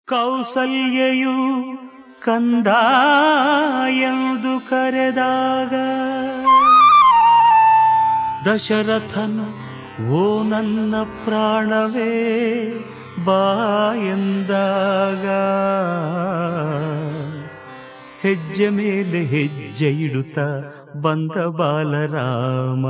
ಕೌಸಲ್ಯೆಯು ಕಂದ ಎಂದು ಕರೆದಾಗ ದಶರಥನ ಓ ನನ್ನ ಪ್ರಾಣವೇ ಬಾಯೆಂದಾಗ ಹೆಜ್ಜೆ ಮೇಲೆ ಹೆಜ್ಜೆ ಇಡುತ್ತ ಬಂದ ಬಾಲರಾಮ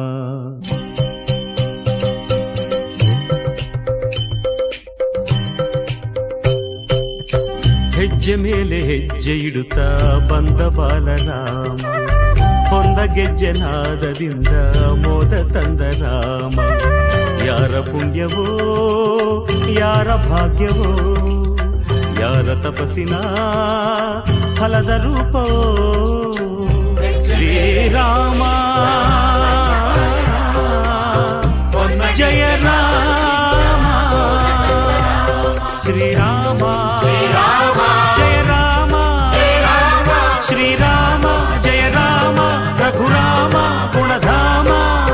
ಹೆಜ್ಜೆ ಮೇಲೆ ಹೆಜ್ಜೆ ಇಡುತ್ತಾ ಬಂದ ಬಾಲರಾಮ ಹೊಂದ ಗೆಜ್ಜೆ ನಾದದಿಂದ ಮೋದ ತಂದ ರಾಮ ಯಾರ ಪುಣ್ಯವೋ ಯಾರ ಭಾಗ್ಯವೋ ಯಾರ ತಪಸ್ಸಿನ ಫಲದ ರೂಪವೋ ಶ್ರೀರಾಮ ಜಯ ರಾಮ ಶ್ರೀರಾಮ ಜಯ ರಾಮ ಶ್ರೀರಾಮ ಜಯ ರಾಮ ರಘುರಾಮ ಗುಣಧಾಮ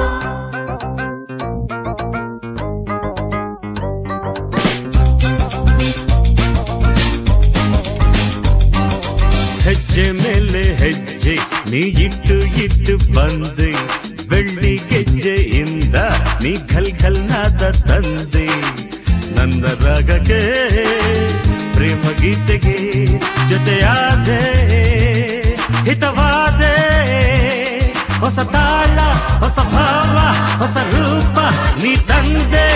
ಹೆಜ್ಜೆ ಮೇಲೆ ಹೆಜ್ಜೆ ನೀ ಇಟ್ಟು ಇಟ್ಟು ಬಂದೆ ಬೆಳ್ಳಿ ಗೆಜ್ಜೆಯಿಂದ ನೀ ಘಲ್ ಘಲ್ ನಾದ ತಂದೆ ನನ್ನ ರಾಗಕ್ಕೆ ಪ್ರೇಮ ಗೀತೆಗೆ ಜೊತೆಯಾದೆ ಹಿತವಾದೆ ಹೊಸ ತಾಳ ಹೊಸ ಭಾವ ಹೊಸ ರೂಪ ನೀ ತಂದೆ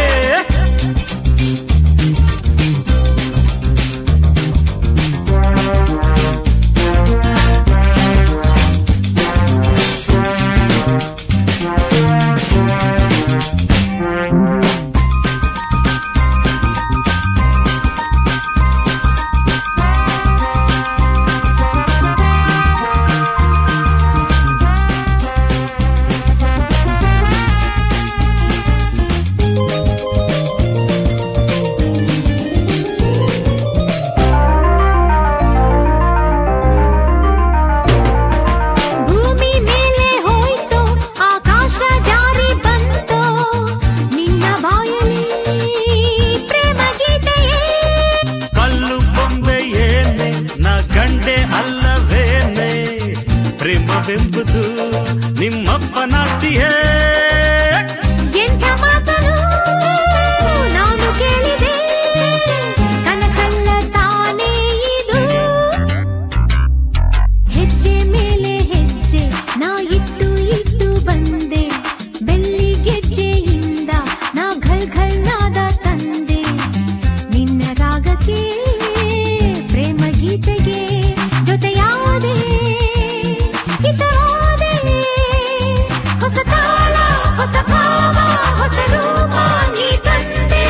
ಭೂಮಿ ಮೇಲೆ ಹೋಯ್ತು ಆಕಾಶ ಜಾರಿ ಬಂತು ನಿನ್ನ ಬಾಯಲ್ಲಿ ಪ್ರೇಮ ಗೀತೆಯೇ ಕಲ್ಲು ಬೊಂಬೆ ಏನೆ ನಾ ಗಂಡೆ ಅಲ್ಲವೇನೆ ಪ್ರೇಮವೆಂಬುದು ನಿಮ್ಮಪ್ಪನಾಸ್ತಿಯೇ ಎಂಥ ಮಾತನು ನಾನು ಕೇಳಿದೆ ಕನಸಲ್ಲ ತಾನೇ ಇದು ಹೆಜ್ಜೆ ಮೇಲೆ ಹೆಜ್ಜೆ ನಾ ಇಟ್ಟು ಇಟ್ಟು ಬಂದೆ ಬೆಳ್ಳಿ ಗೆಜ್ಜೆಯಿಂದ ನಾ ಘಲ್ ಘಲ್ ನಾದ ತಂದೆ ನಿನ್ನ ರಾಗಕ್ಕೆ ಪ್ರೇಮ ಗೀತೆಗೆ ಜೊತೆಯಾದೆ ಹಿತವಾದೆ ಹೊಸ ತಾಳ ಹೊಸ ಭಾವ ಹೊಸ ರೂಪ ನೀ ತಂದೆ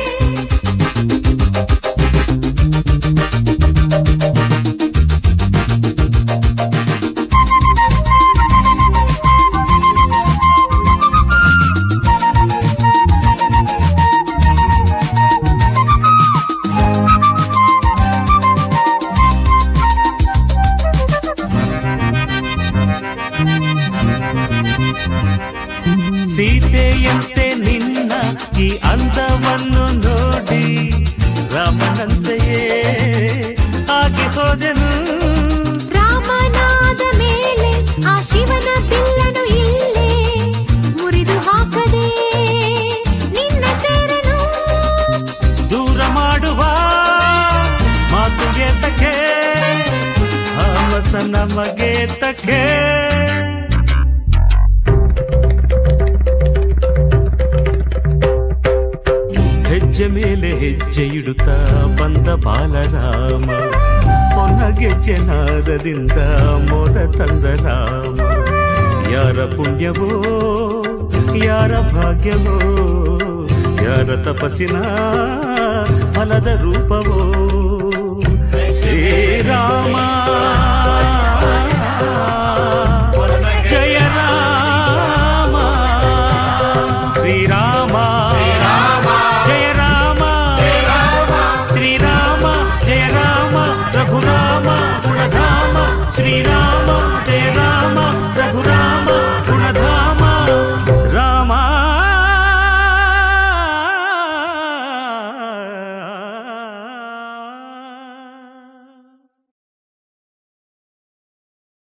ಸೀತೆಯಂತೆ ನಿನ್ನ ಈ ಅಂದವನ್ನು ನೋಡಿ ರಾಮನಂತೆಯೇ ಆಗಿ ಹೋದೆನು ರಾಮನಾದ ಮೇಲೆ ಆ ಶಿವನ ಬಿಲ್ಲನು ಇಲ್ಲೇ ಮುರಿದು ಹಾಕದೆ ನಿನ್ನ ಸೇರನು ದೂರ ಮಾಡುವ ಮಾತು ಏತಕ್ಕೆ ಹಾಮಸ ನಮಗೆ ತಕ್ಕೆ ಹೆಜ್ಜೆ ಮೇಲೆ ಹೆಜ್ಜೆ ಇಡುತ್ತಾ ಬಂದ ಬಾಲರಾಮ ಹೊನ್ನ ಗೆಜ್ಜೆ ನಾದದಿಂದ ಮೋದ ತಂದ ರಾಮ ಯಾರ ಪುಣ್ಯವೋ ಯಾರ ಭಾಗ್ಯವೋ ಯಾರ ತಪಸ್ಸಿನ ಫಲದ ರೂಪವೋ